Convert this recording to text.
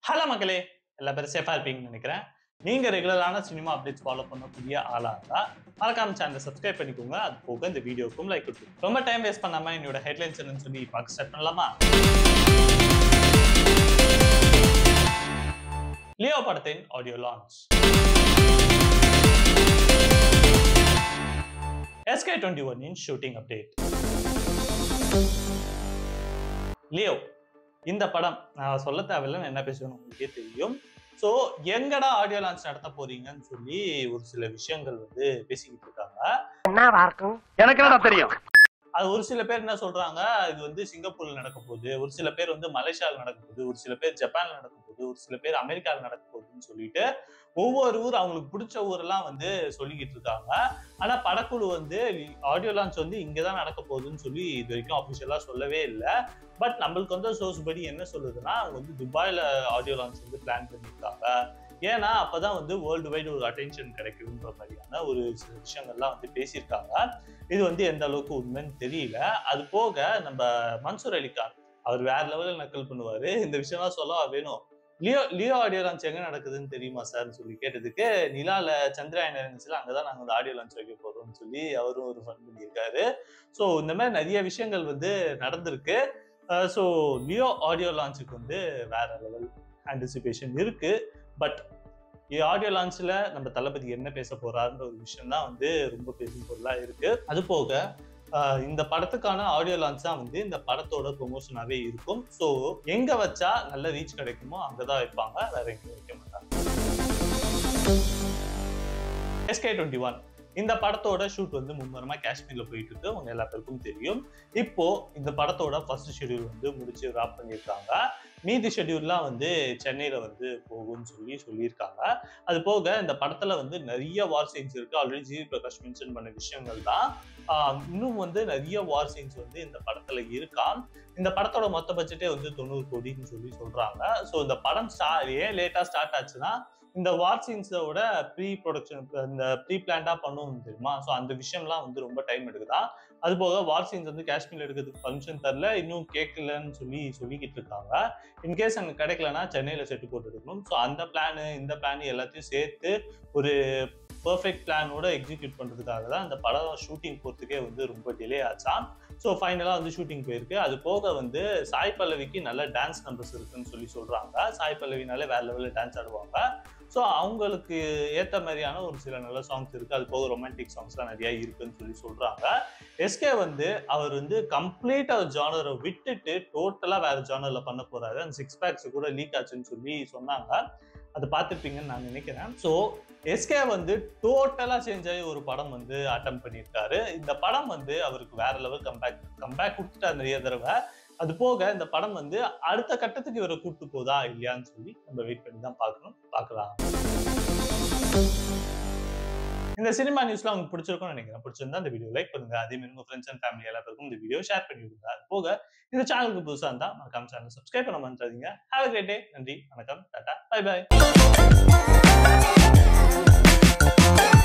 hello மக்களே எல்லா பேரும் சேஃபா இருப்பீங்கன்னு நினைக்கிறேன் நீங்க ரெகுலரான சினிமா அப்டேட்ஸ் ஃபாலோ பண்ணக்கூடிய ஆளா இருந்தா மறக்காம சேனலை சப்ஸ்கிரைப் பண்ணிக்கோங்க அது போக இந்த வீடியோக்கும் லைக் கொடுத்துருங்க ரொம்ப டைம் வேஸ்ட் பண்ணாம என்னோட ஹெட்லைன்ஸ் என்னன்னு சொல்லி பார்க்க ஸ்டார்ட் பண்ணலாமா லியோ படத்தின் audio launch SK twenty one shooting update Leo இந்த படம் நான் சொல்ல தேவையில்லை என்ன பேசுவேன்னு உங்களுக்கே தெரியும் ஸோ எங்கடா ஆடியோ லான்ச் நடத்த போறீங்கன்னு சொல்லி ஒரு சில விஷயங்கள் வந்து பேசிக்கிட்டு இருக்காங்க என்னவா இருக்கும் எனக்கு என்னடா தெரியும் அது ஒரு சில பேர் என்ன சொல்றாங்க இது வந்து சிங்கப்பூர்ல நடக்க போகுது ஒரு சில பேர் வந்து மலேசியாவில் நடக்க போகுது ஒரு சில பேர் ஜப்பான்ல நடக்க போகுது ஒரு சில பேர் அமெரிக்காவில் நடக்க போகுதுன்னு சொல்லிட்டு ஒவ்வொரு ஊர் அவங்களுக்கு பிடிச்ச ஊரெல்லாம் வந்து சொல்லிக்கிட்டு இருக்காங்க ஆனா படக்குழு வந்து ஆடியோ லான்ச் வந்து இங்கதான் நடக்க போகுதுன்னு சொல்லி இது வரைக்கும் அபிஷியலா சொல்லவே இல்லை பட் நம்மளுக்கு வந்து சோர்ஸ் படி என்ன சொல்லுதுன்னா அவங்க வந்து துபாயில ஆடியோ லான்ச் வந்து பிளான் பண்ணியிருக்காங்க ஏன்னா அப்பதான் வந்து வேர்ல்டு வைடு ஒரு அட்டென்ஷன் கிடைக்கும்ன்ற மாதிரியான ஒரு சில விஷயங்கள்லாம் வந்து பேசியிருக்காங்க இது வந்து எந்த அளவுக்கு உண்மைன்னு தெரியல அது போக நம்ம மன்சூர் அலிகான் அவர் வேற லெவலில் நக்கல் பண்ணுவாரு இந்த விஷயம்லாம் சொல்ல வேணும் லியோ லியோ ஆடியோ லான்ச் எங்க நடக்குதுன்னு தெரியுமா சார்னு சொல்லி கேட்டதுக்கு நிலால சந்திராயன் இருந்துச்சுல அங்கதான் நாங்க வந்து ஆடியோ லான்ச் வைக்க போறோம்னு சொல்லி அவரும் ஒரு ஃபன் பண்ணியிருக்காரு ஸோ இந்த மாதிரி நிறைய விஷயங்கள் வந்து நடந்திருக்கு ஸோ லியோ ஆடியோ லான்ச்சுக்கு வந்து வேற லெவல் ஆன்டிசிபேஷன் இருக்கு பட் ஆடியோ லான்ச்ல நம்ம தளபதி என்ன பேச போறாருன்ற ஒரு விஷயம் தான் வந்து ரொம்ப பேசும் பொருளா இருக்கு அது போக ஆஹ் இந்த படத்துக்கான ஆடியோ லான்ச் தான் வந்து இந்த படத்தோட ப்ரொமோஷனாவே இருக்கும் ஸோ எங்க வச்சா நல்ல ரீச் கிடைக்குமோ அங்கதான் வைப்பாங்க வேற எங்கேயும் வைக்க மாட்டாங்க எஸ்கே டுவெண்ட்டி ஒன் இந்த படத்தோட ஷூட் வந்து மும்முரமா காஷ்மீர்ல போயிட்டு இருக்கு உங்க எல்லா பேருக்கும் தெரியும் இப்போ இந்த படத்தோட ஃபர்ஸ்ட் ஷெடியூல் வந்து முடிச்சு ராப் பண்ணியிருக்காங்க மீதி ஷெடியூல்லாம் வந்து சென்னையில வந்து போகும்னு சொல்லி சொல்லியிருக்காங்க அது போக இந்த படத்துல வந்து நிறைய வார் சீன்ஸ் இருக்கு ஆல்ரெடி ஜி பிரகாஷ் மென்ஷன் பண்ண விஷயங்கள் தான் ஆஹ் இன்னும் வந்து நிறைய வார் சீன்ஸ் வந்து இந்த படத்துல இருக்காம் இந்த படத்தோட மொத்த பட்ஜெட்டே வந்து தொண்ணூறு கோடின்னு சொல்லி சொல்றாங்க ஸோ இந்த படம் ஸ்டா ஏன் லேட்டா ஸ்டார்ட் ஆச்சுன்னா இந்த வார் சீன்ஸோட ப்ரீ ப்ரொடக்ஷன் இந்த ப்ரீ பிளான்டா பண்ணுவோம் தெரியுமா ஸோ அந்த விஷயம்லாம் வந்து ரொம்ப டைம் எடுக்குதா அது போக வார் சீன்ஸ் வந்து காஷ்மீர் எடுக்கிறதுக்கு பர்மிஷன் தரல இன்னும் கேட்கலன்னு சொல்லி சொல்லிக்கிட்டு இருக்காங்க இன்கேஸ் அங்கே கிடைக்கலன்னா சென்னையில் செட்டு போட்டு எடுக்கணும் ஸோ அந்த பிளானு இந்த பிளான் எல்லாத்தையும் சேர்த்து ஒரு பர்ஃபெக்ட் பிளானோட எக்ஸிக்யூட் பண்ணுறதுக்காக தான் இந்த படம் ஷூட்டிங் போகிறதுக்கே வந்து ரொம்ப டிலே ஆச்சாம் ஸோ ஃபைனலாக வந்து ஷூட்டிங் போயிருக்கு அது போக வந்து சாய் பல்லவிக்கு நல்ல டான்ஸ் நம்பர்ஸ் இருக்குன்னு சொல்லி சொல்கிறாங்க சாய் பல்லவினாலே வேற லெவலில் டான்ஸ் ஆடுவாங்க ஸோ அவங்களுக்கு ஏற்ற மாதிரியான ஒரு சில நல்ல சாங்ஸ் இருக்குது அது போக ரொமான்டிக் சாங்ஸ்லாம் நிறைய இருக்குன்னு சொல்லி சொல்கிறாங்க எஸ்கே வந்து அவர் வந்து கம்ப்ளீட் அவர் ஜானரை விட்டுட்டு டோட்டலாக வேற ஜானரில் பண்ண போறாரு அந்த சிக்ஸ் பேக்ஸ் கூட லீக் ஆச்சுன்னு சொல்லி சொன்னாங்க அதை பார்த்துருப்பீங்கன்னு நான் நினைக்கிறேன் ஸோ எஸ்கே வந்து டோட்டலா சேஞ்ச் ஆகி ஒரு படம் வந்து அட்டம் பண்ணியிருக்காரு இந்த படம் வந்து அவருக்கு வேற லெவல் கம்பேக் கம்பேக் கொடுத்துட்டார் நிறைய தடவை அது போக இந்த படம் வந்து அடுத்த கட்டத்துக்கு இவரை கூட்டு போதா இல்லையான்னு சொல்லி நம்ம வெயிட் பண்ணி தான் பார்க்கணும் பார்க்கலாம் இந்த சினிமா நியூஸ்லாம் உங்களுக்கு பிடிச்சிருக்கும்னு நினைக்கிறேன் பிடிச்சிருந்தா இந்த வீடியோ லைக் பண்ணுங்க அதே மாதிரி உங்க ஃப்ரெண்ட்ஸ் அண்ட் ஃபேமிலி எல்லாருக்கும் இந்த வீடியோ ஷேர் பண்ணி விடுங்க அது போக இந்த சேனலுக்கு புதுசாக இருந்தா மறக்காம சேனல் சப்ஸ்கிரைப் பண்ண மறந்துடாதீங்க ஹேவ் கிரேட் டே நன்றி வணக்கம் டாடா பை பை